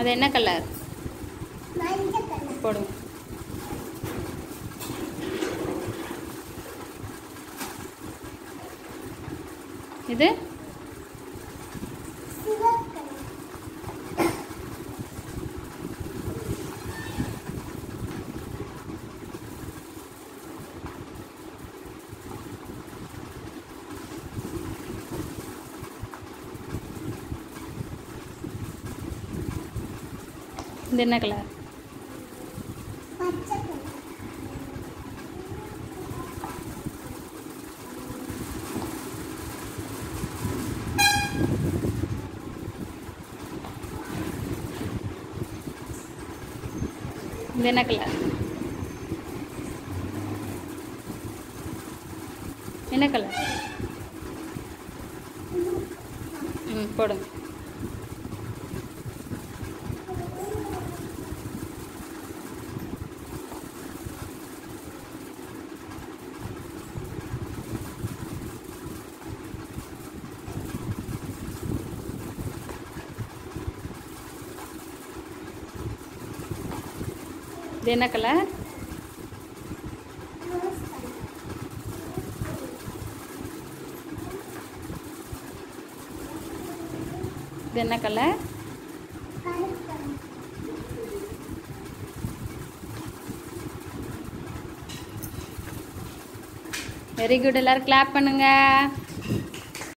அது என்ன கலர் மஞ்சள் கலர் போடுங்க இது சிவப்பு கலர் இது என்ன கலர் பச்சை கலர் இது என்ன கலர் என்ன கலர் ம் போடுங்க இது என்ன கலர் ரோஸ் கலர் இது என்ன கலர் கருப்பு கலர் வெரி குட் எல்லாரும் கிளாப் பண்ணுங்க